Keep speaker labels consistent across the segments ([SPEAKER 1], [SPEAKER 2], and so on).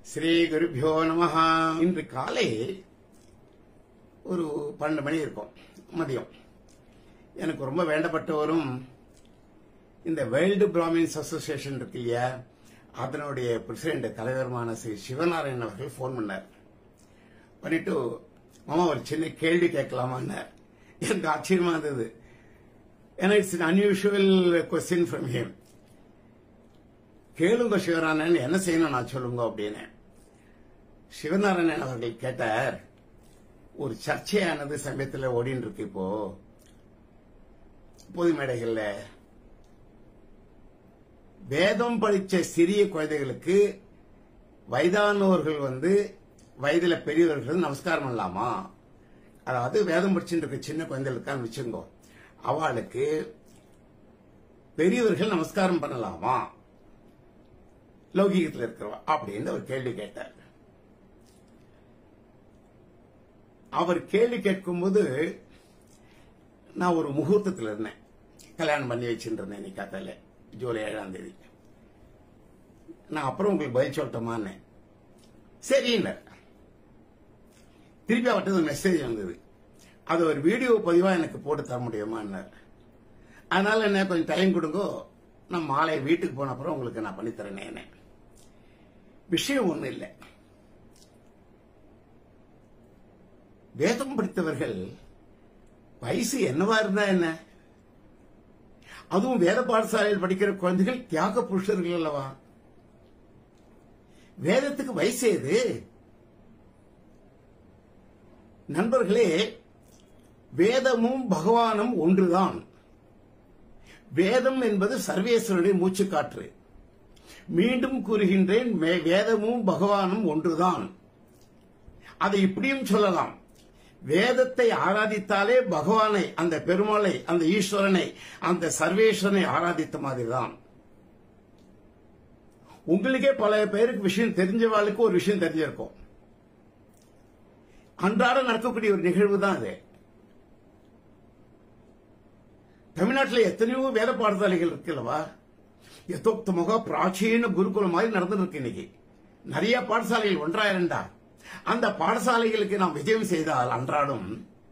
[SPEAKER 1] ஸ்ரீ குருபியோ நம இன்று காலை ஒரு பன்னெண்டு மணி இருக்கும் மதியம் எனக்கு ரொம்ப வேண்டப்பட்டவரும் இந்த வேர்ல்டு பிராமின்ஸ் அசோசியேஷன் இருக்கு இல்லையா அதனுடைய பிரசிடென்ட் தலைவருமான ஸ்ரீ சிவநாராயணன் அவர்கள் ஃபோன் பண்ணார் பண்ணிட்டு மாமா ஒரு சின்ன கேள்வி கேட்கலாமான்னார் எனக்கு ஆச்சரியமா இருந்தது ஏன்னா it's unusual question from him கேளுங்க சிவநாராயணன் என்ன செய்யணும் நான் சொல்லுங்க அப்படின்னு சிவநாராயணன் அவர்கள் கேட்டார் ஒரு சர்ச்சையானது சமயத்தில் ஓடின்னு இருக்கு இப்போ பொது மேடைகள்ல வேதம் படிச்ச சிறிய குழந்தைகளுக்கு வயதானவர்கள் வந்து வயதுல பெரியவர்கள் நமஸ்காரம் பண்ணலாமா அதாவது வேதம் படிச்சுட்டு இருக்க சின்ன குழந்தைகளுக்கான வச்சுங்கோ அவளுக்கு பெரியவர்கள் நமஸ்காரம் பண்ணலாமா லௌகீகத்தில் இருக்கிறவா அப்படின்னு ஒரு கேள்வி கேட்டார் அவர் கேள்வி கேட்கும்போது நான் ஒரு முகூர்த்தத்தில் இருந்தேன் கல்யாணம் பண்ணி வச்சுட்டு இருந்தேன் இன்னைக்கு காத்தால ஜூலை ஏழாம் தேதி நான் அப்புறம் உங்களுக்கு பதில் சொல்லட்டோமான்னு சரின்னார் திருப்பி அவர்கிட்ட ஒரு மெசேஜ் வந்தது அது ஒரு வீடியோ பதிவா எனக்கு போட்டு தர முடியுமான்னார் அதனால என்ன கொஞ்சம் டைம் கொடுங்கோ நான் மாலை வீட்டுக்கு போன அப்புறம் உங்களுக்கு நான் பண்ணித்தரேனே விஷயம் ஒண்ணு இல்லை வேதம் படித்தவர்கள் வயசு என்னவா இருந்தா என்ன அதுவும் வேத பாடசாலையில் படிக்கிற குழந்தைகள் தியாக புருஷர்கள் அல்லவா வேதத்துக்கு வயசு எது நண்பர்களே வேதமும் பகவானும் ஒன்றுதான் வேதம் என்பது சர்வேஸ்வரனுடைய மூச்சுக்காற்று மீண்டும் கூறுகின்றேன் வே- வேதமும் பகவானும் ஒன்றுதான் அதை இப்படியும் சொல்லலாம் வேதத்தை ஆராதித்தாலே பகவானை அந்த பெருமாளை அந்த ஈஸ்வரனை அந்த சர்வேஸ்வரனை ஆராதித்த மாதிரிதான் உங்களுக்கே பல பேருக்கு விஷயம் தெரிஞ்சவாளுக்கு ஒரு விஷயம் தெரிஞ்சிருக்கும் அன்றாட நடக்கக்கூடிய ஒரு நிகழ்வு தான் அது தமிழ்நாட்டில் எத்தனையோ வேத பாடசாலைகள் இருக்குல்லவா யதோக்தமாக பிராச்சீன குருகுலம் மாதிரி நடந்துட்டு இருக்கு இன்னைக்கு நிறைய பாடசாலைகள் ஒன்றா இரண்டா அந்த பாடசாலைகளுக்கு நாம் விஜயம் செய்தால் அன்றாடம்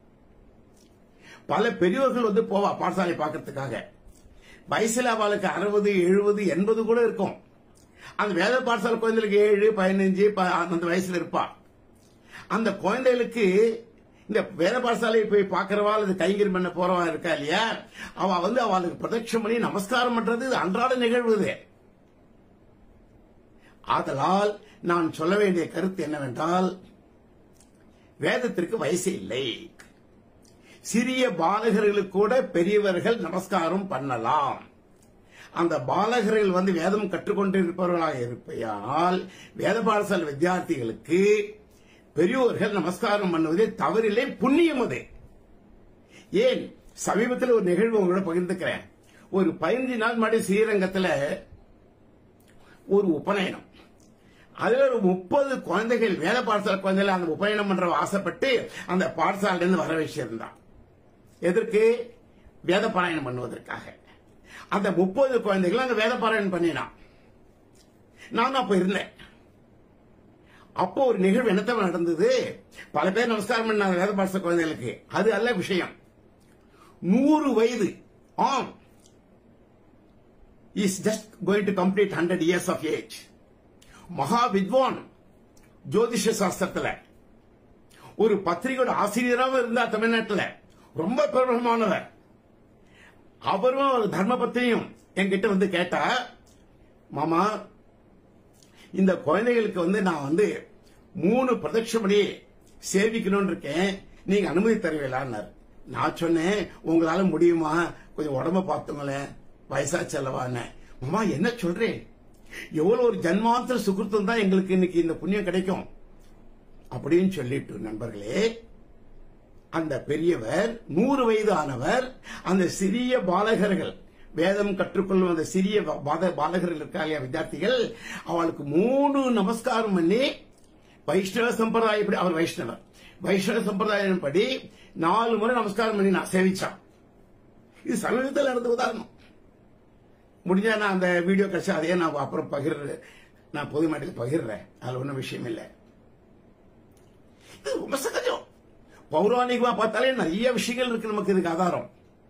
[SPEAKER 1] பல பெரியோர்கள் வந்து போவா பாடசாலை பார்க்கறதுக்காக வயசுல அவளுக்கு அறுபது எழுபது எண்பது கூட இருக்கும் அந்த வேத பாடசாலை குழந்தைகளுக்கு ஏழு பதினஞ்சு ப- அந்த வயசுல இருப்பா அந்த குழந்தைகளுக்கு இந்த வேத பாடசாலையை போய் பார்க்கறவா அல்லது கைங்கரி பண்ண போறவா இருக்கா இல்லையா அவ வந்து அவளுக்கு பிரதட்சம் பண்ணி நமஸ்காரம் பண்றது இது அன்றாட நிகழ்வு இது. ஆதலால் நான் சொல்ல வேண்டிய கருத்து என்னவென்றால் வேதத்திற்கு வயசு இல்லை சிறிய பாலகர்களுக்கு கூட பெரியவர்கள் நமஸ்காரம் பண்ணலாம் அந்த பாலகர்கள் வந்து வேதம் கற்றுக்கொண்டிருப்பவர்களாக இருப்பதால் வேத பாடசாலை வித்தியார்த்திகளுக்கு பெரியோர்கள் நமஸ்காரம் பண்ணுவதே தவறில்லை புண்ணியம் அது ஏன் சமீபத்தில் ஒரு நிகழ்வு உங்களோட பகிர்ந்துக்கிறேன் ஒரு பதினஞ்சு நாள் முன்னாடி ஸ்ரீரங்கத்துல ஒரு உபநயனம் அதுல ஒரு முப்பது குழந்தைகள் வேத பாடசாலை குழந்தைகள் அந்த உபநயனம் பண்ற ஆசைப்பட்டு அந்த பாடசாலையில இருந்து வர வச்சிருந்தான் எதற்கு வேத பாராயணம் பண்ணுவதற்காக அந்த முப்பது குழந்தைகள் அங்க வேத பாராயணம் பண்ணினான் நான் அப்ப இருந்தேன் அப்போ ஒரு நிகழ்வு என்னத்தவ நடந்தது பல பேர் நமஸ்காரம் பண்ணாங்க வேத பாடசாலை குழந்தைகளுக்கு அது அல்ல விஷயம் நூறு வயது ஆம் is just going to complete hundred years of age மகா வித்வான் ஜோதிஷ சாஸ்திரத்துல ஒரு பத்திரிகையோட ஆசிரியராகவும் இருந்தார் தமிழ்நாட்டில் ரொம்ப பிரபலமானவர் அவரும் ஒரு தர்ம பத்திரியும் என்கிட்ட வந்து கேட்டா மாமா இந்த குழந்தைகளுக்கு வந்து நான் வந்து மூணு பிரதட்சமணி சேவிக்கணும்னு இருக்கேன் நீங்க அனுமதி தருவீங்களான்னார் நான் சொன்னேன் உங்களால முடியுமா கொஞ்சம் உடம்ப பார்த்துங்களேன் வயசா செல்லவான்னு மாமா என்ன சொல்றேன் எவ்வளவு ஒரு ஜன்மாந்திர சுகிருத்தம் தான் எங்களுக்கு இன்னைக்கு இந்த புண்ணியம் கிடைக்கும் அப்படின்னு சொல்லிட்டு நண்பர்களே அந்த பெரியவர் நூறு வயது ஆனவர் அந்த சிறிய பாலகர்கள் வேதம் கற்றுக்கொள்ளும் அந்த சிறிய பாத- பாலகர்கள் இருக்காங்க வித்தியார்த்திகள் அவளுக்கு மூணு நமஸ்காரம் பண்ணி வைஷ்ணவ சம்பிரதாயப்படி அவர் வைஷ்ணவர் வைஷ்ணவ சம்பிரதாயப்படி நாலு முறை நமஸ்காரம் பண்ணி நான் சேவிச்சான் இது சமீபத்தில் நடந்த உதாரணம் முடிஞ்சா நான் அந்த வீடியோ கிடைச்சா அதையே நான் அப்புறம் பகிர் நான் பொது மேடையில் பகிர்றேன் அதுல ஒன்றும் விஷயம் இல்லை இது ரொம்ப சகஜம் பௌராணிகமா பார்த்தாலே நிறைய விஷயங்கள் இருக்கு நமக்கு இதுக்கு ஆதாரம்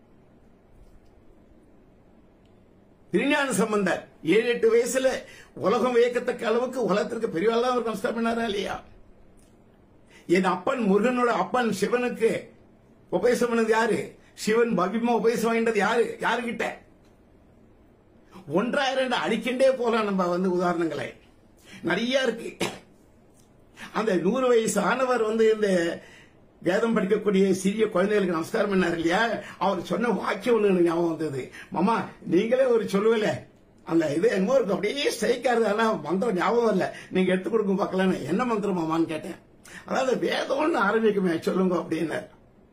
[SPEAKER 1] திருஞான சம்பந்தர் ஏழு எட்டு வயசுல உலகம் வியக்கத்தக்க அளவுக்கு உலகத்திற்கு பெரியவாள் அவர் நமஸ்காரம் பண்ணாரா இல்லையா என் அப்பன் முருகனோட அப்பன் சிவனுக்கு உபதேசம் பண்ணது யாரு சிவன் பவ்யமா உபதேசம் வாங்கிட்டது யாரு யாருகிட்ட ஒன்றாயிரம் அடிக்கண்டே போலாம் நம்ம வந்து உதாரணங்களை நிறைய இருக்கு அந்த நூறு வயசு ஆனவர் வந்து இந்த வேதம் படிக்கக்கூடிய சிறிய குழந்தைகளுக்கு நமஸ்காரம் பண்ணார் இல்லையா அவர் சொன்ன வாக்கியம் ஒண்ணு எனக்கு ஞாபகம் வந்தது மாமா நீங்களே ஒரு சொல்லுவல அந்த இது என்னமோ இருக்கு அப்படியே ஸ்ட்ரைக்காரு ஆனா மந்திரம் ஞாபகம் இல்ல நீங்க எடுத்து கொடுக்க பார்க்கலன்னு என்ன மந்திரம் மாமான்னு கேட்டேன் அதாவது வேதம்னு ஆரம்பிக்குமே சொல்லுங்க அப்படின்னாரு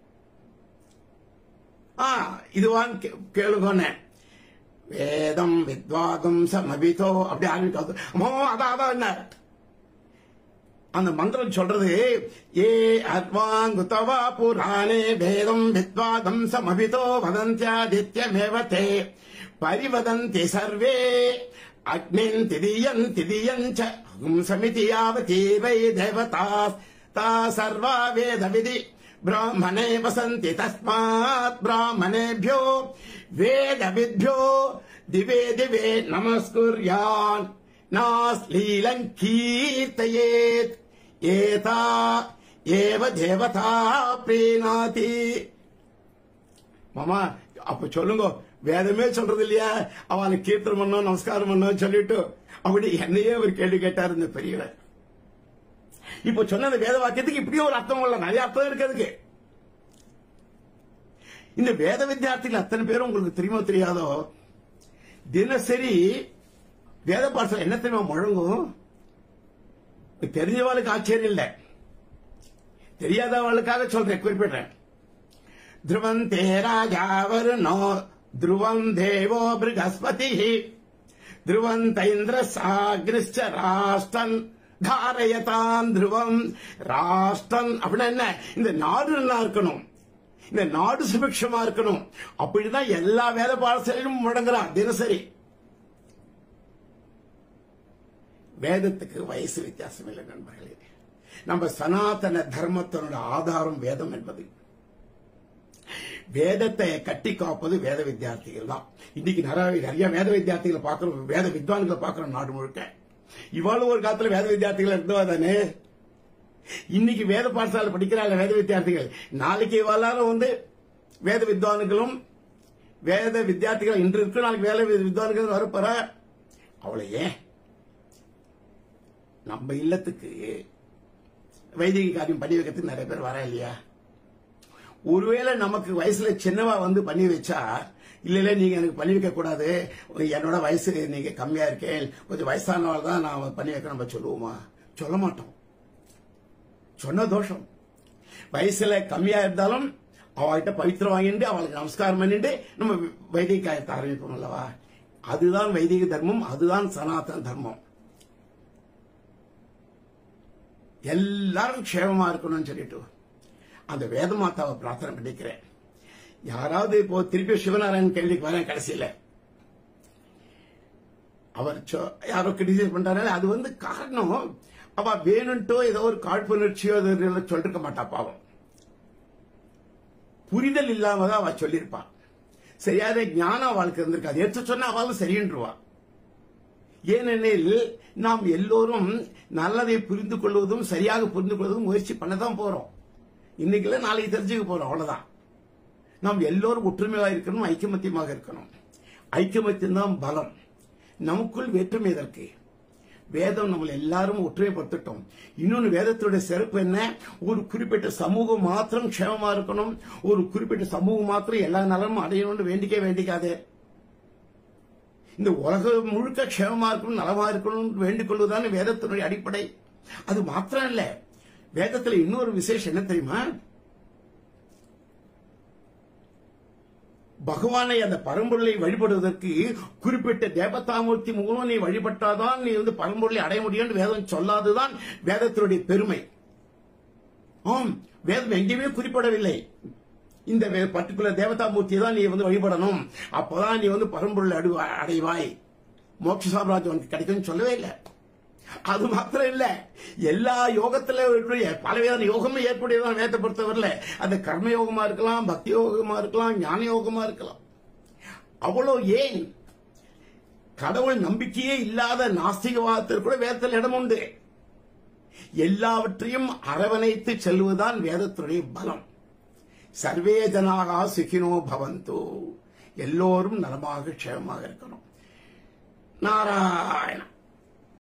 [SPEAKER 1] ஆ இதுவான் கேளுங்கன்னு வேதம் வித்வாதம் சமபிதோ அப்படி ஆரம்பிக்காது அம்மா அதான் அதான் என்ன அந்த மந்திரம் சொல்றது ஏ அத்வாங்குதவா புராணே வேதம் வித்வாதம் சமபிதோ வதந்தியாதித்யமேவ தே பரிவதந்தி சர்வே அக்னின் திதியன் திதியஞ்ச சமிதி யாவதி வை தேவதா தா சர்வா வேத விதி ब्राह्मणे वसन्ति तस्मात् ब्राह्मणेभ्यो वेदविद्भ्यो दिवे दिवे नमस्कुर्यान् नाश्लीलम् कीर्तयेत् एता एव देवता प्रीणाति மாமா அப்ப சொல்லுங்க வேதமே சொல்றது இல்லையா அவனுக்கு கீர்த்தனம் பண்ணோம் நமஸ்காரம் பண்ணோம் சொல்லிட்டு அப்படி என்னையே ஒரு கேள்வி கேட்டார் இந்த பெரியவர் இப்ப சொன்ன அந்த வேத வாக்கியத்துக்கு இப்படியே ஒரு அர்த்தம் இல்ல நிறைய அர்த்தம் இருக்கிறதுக்கு இந்த வேத வித்தியார்த்திகள் அத்தனை பேரும் உங்களுக்கு தெரியுமோ தெரியாதோ தினசரி வேத பாடத்தில் என்ன தெரியுமா முழங்கும் தெரிஞ்சவாளுக்கு ஆச்சரியம் இல்லை தெரியாதவளுக்காக சொல்றேன் குறிப்பிடுறேன் ध्रुवन्ते राजावरुणो ध्रुवम् देवो बृहस्पतिः ध्रुवन्त इन्द्रसाग्निश्च ராஷ்டன் தாரயதான் துருவம் ராஷ்டன் அப்படின்னா என்ன இந்த நாடு நல்லா இருக்கணும் இந்த நாடு சுபிக்ஷமா இருக்கணும் அப்படிதான் எல்லா வேத பாடசாலையிலும் முடங்குறான் தினசரி வேதத்துக்கு வயசு வித்தியாசம் இல்லை நண்பர்களே நம்ம சனாதன தர்மத்தினோட ஆதாரம் வேதம் என்பது வேதத்தை கட்டி காப்பது வேத வித்தியார்த்திகள் தான் இன்னைக்கு நிறைய நிறைய வேத வித்தியார்த்திகளை பார்க்கிறோம் வேத வித்வான்களை பார்க்கிறோம் நாடு முழுக்க இவ்வளவு ஒரு காலத்துல வேத வித்தியார்த்திகள் இருந்தவா தானே இன்னைக்கு வேத பாடசாலை படிக்கிறாங்க வேத வித்தியார்த்திகள் நாளைக்கு எல்லாரும் வந்து வேத வித்வான்களும் வேத வித்தியார்த்திகள் இன்று இருக்கு நாளைக்கு வேத வித்வான்கள் வரப்போற அவளை ஏன் நம்ம இல்லத்துக்கு வைதிக காரியம் பண்ணி வைக்கிறதுக்கு நிறைய பேர் வர இல்லையா ஒருவேளை நமக்கு வயசுல சின்னவா வந்து பண்ணி வச்சா இல்ல இல்ல நீங்க எனக்கு பண்ணி வைக்க கூடாது என்னோட வயசு நீங்க கம்மியா இருக்கேன் கொஞ்சம் வயசானவள் தான் நான் பண்ணி வைக்க நம்ம சொல்லுவோமா சொல்ல மாட்டோம் சொன்ன தோஷம் வயசுல கம்மியா இருந்தாலும் அவகிட்ட பவித்திரம் வாங்கிட்டு அவளுக்கு நமஸ்காரம் பண்ணிட்டு நம்ம வைதிக காயத்தை ஆரம்பிப்போம் அல்லவா அதுதான் வைதிக தர்மம் அதுதான் சனாதன தர்மம் எல்லாரும் க்ஷேமமா இருக்கணும்னு சொல்லிட்டு அந்த வேத மாதாவை பிரார்த்தனை பண்ணிக்கிறேன் யாராவது இப்போ திருப்பி சிவநாராயணன் கேள்விக்கு வரேன் கடைசியில அவர் சொ- யாரோ கிரிட்டிசைஸ் பண்றாரு அது வந்து காரணம் அவ வேணும்ட்டோ ஏதோ ஒரு காழ்ப்புணர்ச்சியோ அது இதெல்லாம் சொல்லிருக்க மாட்டா பாவம் புரிதல் இல்லாம தான் அவ சொல்லியிருப்பான் சரியான ஞானம் அவளுக்கு இருந்திருக்காது எடுத்து சொன்னா அவளும் சரின்றுவா ஏனெனில் நாம் எல்லோரும் நல்லதை புரிந்து கொள்வதும் சரியாக புரிந்து கொள்வதும் முயற்சி பண்ணதான் போறோம் இன்னைக்கு இல்ல நாளைக்கு தெரிஞ்சுக்க போறோம் அவ்வளவுதான் நாம் எல்லோரும் ஒற்றுமையாக இருக்கணும் ஐக்கமத்தியமாக இருக்கணும் ஐக்கமத்தியம் தான் பலம் நமக்குள் வேற்றுமை எதற்கு வேதம் நம்மளை எல்லாரும் ஒற்றுமைப்படுத்திட்டோம் இன்னொன்னு வேதத்துடைய சிறப்பு என்ன ஒரு குறிப்பிட்ட சமூகம் மாத்திரம் க்ஷேமமா இருக்கணும் ஒரு குறிப்பிட்ட சமூகம் மாத்திரம் எல்லா நலமும் அடையணும்னு வேண்டிக்கே வேண்டிக்காதே இந்த உலகம் முழுக்க க்ஷேமமா இருக்கணும் நலமா இருக்கணும் வேண்டிக் கொள்வதுதான் வேதத்தினுடைய அடிப்படை அது மாத்திரம் இல்ல வேதத்துல இன்னொரு விசேஷம் என்ன தெரியுமா பகவானை அந்த பரம்பொருளை வழிபடுவதற்கு குறிப்பிட்ட தேவதாமூர்த்தி மூலம் நீ வழிபட்டாதான் நீ வந்து பரம்பொருளை அடைய முடியும் வேதம் சொல்லாதுதான் வேதத்தினுடைய பெருமை ஆம் வேதம் எங்கேயுமே குறிப்பிடவில்லை இந்த பர்டிகுலர் தேவதாமூர்த்தியை தான் நீ வந்து வழிபடணும் அப்பதான் நீ வந்து பரம்பொருளை அடு அடைவாய் மோட்ச சாம்ராஜ்யம் உனக்கு கிடைக்கும்னு சொல்லவே இல்லை அது மாத்திரம் இல்ல எல்லா யோகத்துல இருக்கக்கூடிய பலவிதமான யோகமும் ஏற்புடையதான் வேதத்தை பொறுத்தவரையில அது கர்ம யோகமா இருக்கலாம் பக்தி யோகமா இருக்கலாம் ஞான யோகமா இருக்கலாம் அவ்வளோ ஏன் கடவுள் நம்பிக்கையே இல்லாத நாஸ்திகவாதத்திற்கு கூட வேதத்தில் இடம் உண்டு எல்லாவற்றையும் அரவணைத்து செல்வதுதான் வேதத்துடைய பலம் சர்வே ஜனாகா சுகினோ பவந்தோ எல்லோரும் நலமாக க்ஷேமமாக இருக்கணும் நாராயணம்